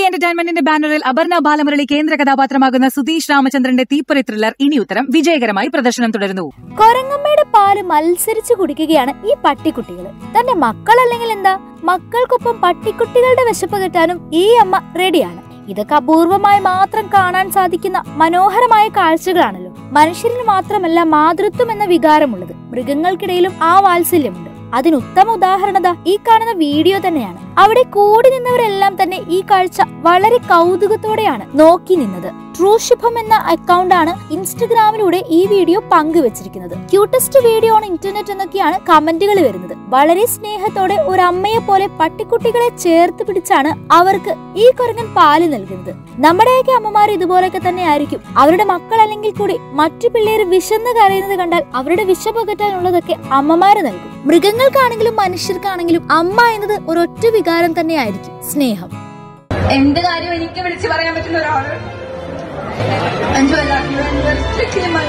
എന്റർടൈൻമെന്റിന്റെ ബാനറിൽ അപർണ ബാലമുരളി കേന്ദ്ര കഥാപാത്രമാകുന്ന സുധീഷ് രാമചന്ദ്രന്റെ തീപ്പൊരി ത്രില്ലർ ഇനി ഉത്തരം വിജയകരമായി പ്രദർശനം തുടരുന്നു കൊരങ്ങമ്മയുടെ പാല് മത്സരിച്ചു കുടിക്കുകയാണ് ഈ പട്ടിക്കുട്ടികൾ തന്റെ മക്കളല്ലെങ്കിൽ എന്താ മക്കൾക്കൊപ്പം പട്ടിക്കുട്ടികളുടെ വിശപ്പ് കിട്ടാനും ഈ അമ്മ റെഡിയാണ് ഇതൊക്കെ അപൂർവമായി മാത്രം കാണാൻ സാധിക്കുന്ന മനോഹരമായ കാഴ്ചകളാണല്ലോ മനുഷ്യരിന് മാത്രമല്ല മാതൃത്വം എന്ന വികാരമുള്ളത് മൃഗങ്ങൾക്കിടയിലും ആ വാത്സല്യമുണ്ട് അതിന് ഉത്തമ ഉദാഹരണത ഈ കാണുന്ന വീഡിയോ തന്നെയാണ് അവിടെ കൂടി നിന്നവരെല്ലാം തന്നെ ഈ കാഴ്ച വളരെ കൗതുകത്തോടെയാണ് നോക്കി നിന്നത് ട്രൂഷിഭം എന്ന അക്കൗണ്ടാണ് ഇൻസ്റ്റഗ്രാമിലൂടെ ഈ വീഡിയോ പങ്കുവച്ചിരിക്കുന്നത് ക്യൂട്ടസ്റ്റ് വീഡിയോ ഓൺ ഇന്റർനെറ്റ് എന്നൊക്കെയാണ് കമന്റുകൾ വരുന്നത് വളരെ സ്നേഹത്തോടെ ഒരു അമ്മയെ പോലെ പട്ടിക്കുട്ടികളെ ചേർത്ത് പിടിച്ചാണ് അവർക്ക് ഈ കുരങ്ങൻ പാല് നൽകുന്നത് നമ്മുടെയൊക്കെ അമ്മമാർ ഇതുപോലൊക്കെ തന്നെ ആയിരിക്കും അവരുടെ മക്കൾ അല്ലെങ്കിൽ കൂടി മറ്റു പിള്ളേർ വിശന്ന് കരയുന്നത് കണ്ടാൽ അവരുടെ വിശപ്പകറ്റാനുള്ളതൊക്കെ അമ്മമാര് നൽകും മൃഗങ്ങൾക്കാണെങ്കിലും മനുഷ്യർക്കാണെങ്കിലും അമ്മ എന്നത് ഒരൊറ്റ വികാരം തന്നെയായിരിക്കും സ്നേഹം എന്ത് കാര്യം എനിക്ക് വിളിച്ചു പറയാൻ പറ്റുന്ന ഒരാള് അഞ്ചു അല്ല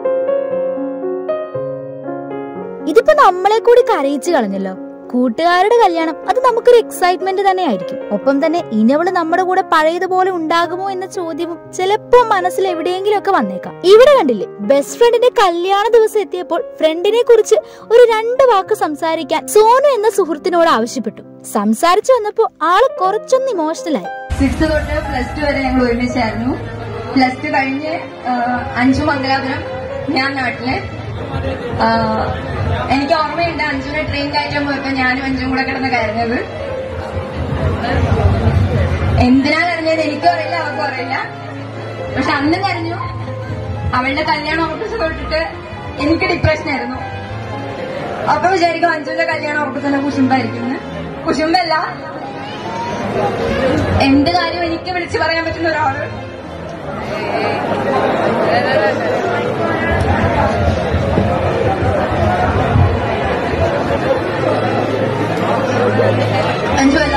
ഇതിപ്പോ നമ്മളെ കൂടി കരയിച്ചു കളഞ്ഞല്ലോ കൂട്ടുകാരുടെ കല്യാണം അത് നമുക്കൊരു എക്സൈറ്റ്മെന്റ് തന്നെ ആയിരിക്കും ഒപ്പം തന്നെ ഇനവള് നമ്മുടെ കൂടെ പഴയതുപോലെ ഉണ്ടാകുമോ എന്ന ചോദ്യവും ചിലപ്പോ മനസ്സിൽ എവിടെയെങ്കിലും ഒക്കെ വന്നേക്കാം ഇവിടെ കണ്ടില്ലേ ബെസ്റ്റ് ഫ്രണ്ടിന്റെ കല്യാണ ദിവസം എത്തിയപ്പോൾ ഫ്രണ്ടിനെ കുറിച്ച് ഒരു രണ്ട് വാക്ക് സംസാരിക്കാൻ സോനു എന്ന സുഹൃത്തിനോട് ആവശ്യപ്പെട്ടു സംസാരിച്ചു വന്നപ്പോ ആള് കുറച്ചൊന്ന് ഇമോഷണൽ ആയി സിക്സ് തൊട്ട് പ്ലസ് ടു വരെ ഞങ്ങൾ ഒരുമിച്ചായിരുന്നു പ്ലസ് ടു കഴിഞ്ഞ് ആ, അഞ്ചു മംഗലാപുരം ഞാൻ നാട്ടില് ആ, എനിക്ക് ഓർമ്മയുണ്ട് അഞ്ചുനെ ട്രെയിൻ കയറ്റാൻ പോയപ്പോ ഞാനും അഞ്ചും കൂടെ കിടന്ന് കരഞ്ഞത് എന്തിനാ കരഞ്ഞത് എനിക്കും അറിയില്ല അവർക്കും അറിയില്ല പക്ഷെ അന്ന് കരഞ്ഞു അവളുടെ കല്യാണം ഉറപ്പിച്ച് തൊട്ടിട്ട് എനിക്ക് ഡിപ്രഷൻ ആയിരുന്നു അപ്പൊ വിചാരിക്കും അഞ്ചുവിന്റെ കല്യാണം ഉറപ്പിച്ചെന്നെ കുശുമ്പായിരിക്കും കുശുമ്പല്ല എന്ത് കാര്യം എനിക്ക് വിളിച്ചു പറയാൻ പറ്റുന്ന ഒരാള് അഞ്ചു അല്ല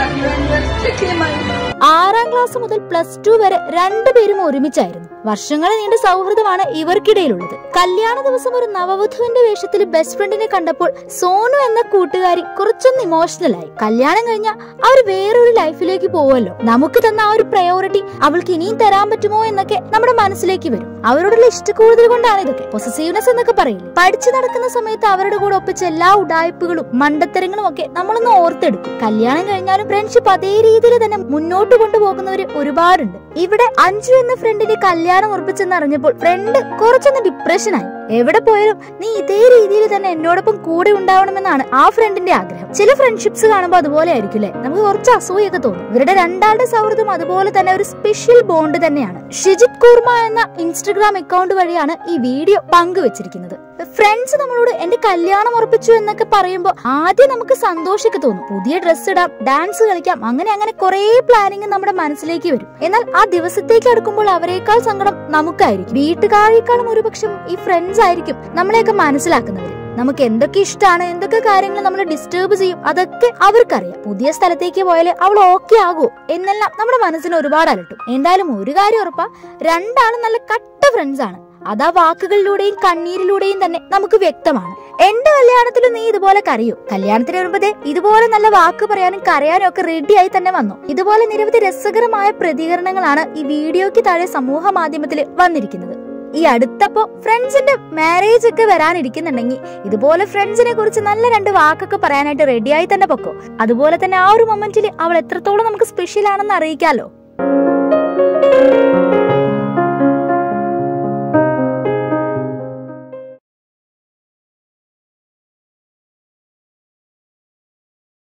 ആറാം ക്ലാസ് മുതൽ പ്ലസ് ടു വരെ രണ്ടുപേരും ഒരുമിച്ചായിരുന്നു വർഷങ്ങൾ നീണ്ട സൗഹൃദമാണ് ഇവർക്കിടയിലുള്ളത് കല്യാണ ദിവസം ഒരു നവവധുവിന്റെ വേഷത്തിൽ ബെസ്റ്റ് ഫ്രണ്ടിനെ കണ്ടപ്പോൾ സോനു എന്ന കൂട്ടുകാരി കുറച്ചൊന്ന് ഇമോഷണൽ ആയി കല്യാണം കഴിഞ്ഞ അവർ വേറൊരു ലൈഫിലേക്ക് പോവുമല്ലോ നമുക്ക് തന്ന ആ ഒരു പ്രയോറിറ്റി അവൾക്ക് ഇനിയും തരാൻ പറ്റുമോ എന്നൊക്കെ നമ്മുടെ മനസ്സിലേക്ക് വരും അവരോടുള്ള ഇഷ്ടക്കൂടുതൽ കൊണ്ടാണ് ഇതൊക്കെ പൊസസീവ്നെസ് എന്നൊക്കെ പറയില്ലേ പഠിച്ചു നടക്കുന്ന സമയത്ത് അവരുടെ കൂടെ ഒപ്പിച്ച എല്ലാ ഉടായ്പകളും മണ്ടത്തരങ്ങളും ഒക്കെ നമ്മളൊന്ന് ഓർത്തെടുക്കും കല്യാണം കഴിഞ്ഞാലും ഫ്രണ്ട്ഷിപ്പ് അതേ രീതിയിൽ തന്നെ മുന്നോട്ട് കൊണ്ടുപോകുന്നവര് ഒരുപാടുണ്ട് ഇവിടെ അഞ്ചു എന്ന ഫ്രണ്ടിന്റെ കല്യാണം ഉറപ്പിച്ചെന്ന് അറിഞ്ഞപ്പോൾ ഫ്രണ്ട് കുറച്ചൊന്ന് ഡിപ്രഷൻ ആയി എവിടെ പോയാലും നീ ഇതേ രീതിയിൽ തന്നെ എന്നോടൊപ്പം കൂടെ ഉണ്ടാവണമെന്നാണ് ആ ഫ്രണ്ടിന്റെ ആഗ്രഹം ചില ഫ്രണ്ട്ഷിപ്സ് കാണുമ്പോൾ അതുപോലെ ആയിരിക്കും അല്ലെ നമുക്ക് കുറച്ച് അസൂയൊക്കെ തോന്നും ഇവരുടെ രണ്ടാളുടെ സൗഹൃദം അതുപോലെ തന്നെ ഒരു സ്പെഷ്യൽ ബോണ്ട് തന്നെയാണ് ഷിജിത് കുർമ എന്ന ഇൻസ്റ്റഗ്രാം അക്കൗണ്ട് വഴിയാണ് ഈ വീഡിയോ പങ്കുവച്ചിരിക്കുന്നത് ഫ്രണ്ട്സ് നമ്മളോട് എന്റെ കല്യാണം ഉറപ്പിച്ചു എന്നൊക്കെ പറയുമ്പോൾ ആദ്യം നമുക്ക് സന്തോഷമൊക്കെ തോന്നും പുതിയ ഡ്രസ്സ് ഇടാം ഡാൻസ് കളിക്കാം അങ്ങനെ അങ്ങനെ കുറെ പ്ലാനിങ് നമ്മുടെ മനസ്സിലേക്ക് വരും എന്നാൽ ആ ദിവസത്തേക്ക് അടുക്കുമ്പോൾ അവരെക്കാൾ സങ്കടം നമുക്കായിരിക്കും വീട്ടുകാരേക്കാളും ഒരുപക്ഷെ ഈ ഫ്രണ്ട്സ് ആയിരിക്കും നമ്മളെയൊക്കെ മനസ്സിലാക്കുന്നവർ നമുക്ക് എന്തൊക്കെ ഇഷ്ടമാണ് എന്തൊക്കെ കാര്യങ്ങൾ നമ്മൾ ഡിസ്റ്റർബ് ചെയ്യും അതൊക്കെ അവർക്കറിയാം പുതിയ സ്ഥലത്തേക്ക് പോയാൽ അവൾ ഓക്കെ ആകുമോ എന്നെല്ലാം നമ്മുടെ മനസ്സിന് ഒരുപാട് അലട്ടും എന്തായാലും ഒരു കാര്യം ഉറപ്പാ രണ്ടാളും നല്ല കട്ട ഫ്രണ്ട്സ് ആണ് അതാ വാക്കുകളിലൂടെയും കണ്ണീരിലൂടെയും തന്നെ നമുക്ക് വ്യക്തമാണ് എന്റെ കല്യാണത്തിലും നീ ഇതുപോലെ കരയൂ കല്യാണത്തിന് വരുമ്പതേ ഇതുപോലെ നല്ല വാക്ക് പറയാനും കരയാനും ഒക്കെ റെഡിയായി തന്നെ വന്നു ഇതുപോലെ നിരവധി രസകരമായ പ്രതികരണങ്ങളാണ് ഈ വീഡിയോയ്ക്ക് താഴെ സമൂഹ മാധ്യമത്തിൽ വന്നിരിക്കുന്നത് ഈ അടുത്തപ്പോ ഫ്രണ്ട്സിന്റെ മാരേജ് ഒക്കെ വരാനിരിക്കുന്നുണ്ടെങ്കിൽ ഇതുപോലെ ഫ്രണ്ട്സിനെ കുറിച്ച് നല്ല രണ്ട് വാക്കൊക്കെ പറയാനായിട്ട് റെഡിയായി തന്നെ പൊക്കോ അതുപോലെ തന്നെ ആ ഒരു മൊമെന്റിൽ അവൾ എത്രത്തോളം നമുക്ക് സ്പെഷ്യൽ ആണെന്ന് അറിയിക്കാലോ